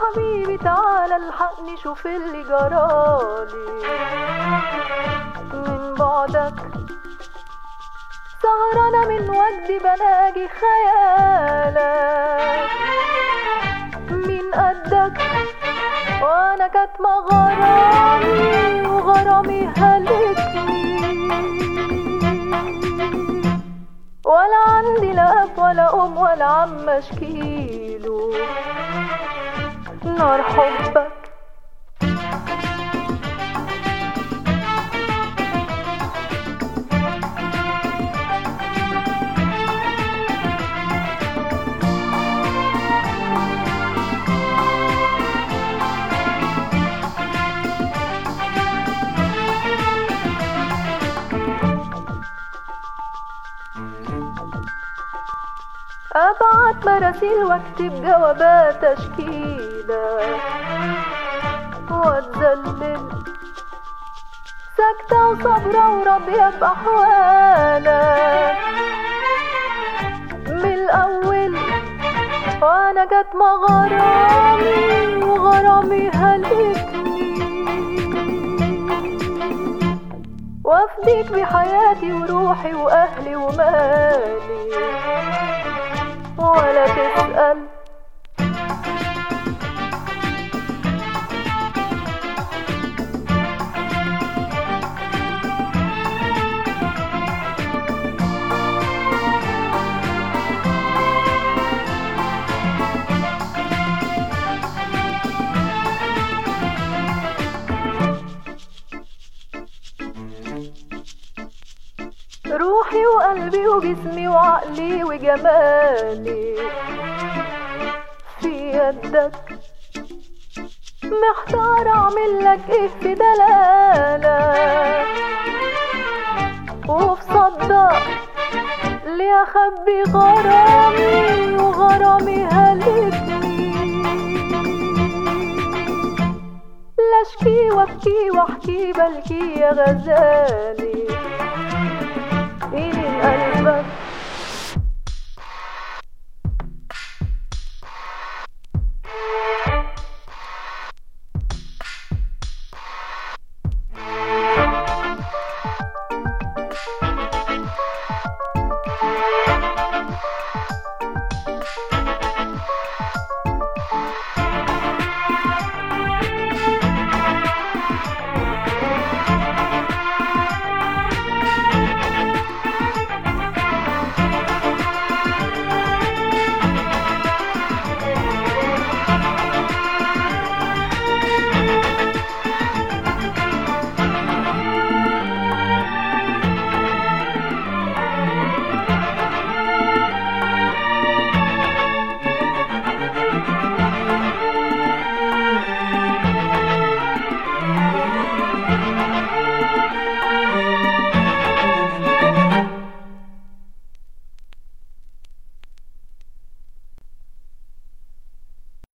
حبيبي تعالى الحقني شوف اللي جرالي من بعدك سهرانة من وجدي بناجي خيالك مين قدك وانا كاتمة غرامي وغرامي هلكني ولا عندي لا اب ولا ام ولا عم اشكيله نار حبك أبعت مراسيل واكتب جوابات تشكيلة واتذلل ساكتة وصابرة وراضية بأحوالك من الأول وأنا كاتمة غرامي وغرامي هلكني وافديك بحياتي وروحي وأهلي ومالي ولا تسأل روحي وقلبي وجسمي وعقلي وجمالي في يدك محتار اعمل لك ايه في دلالك وفي صدق ليه اخبي غرامي وغرامي هلكني لا اشكي وابكي واحكي بلكي يا غزالي إلي قلبك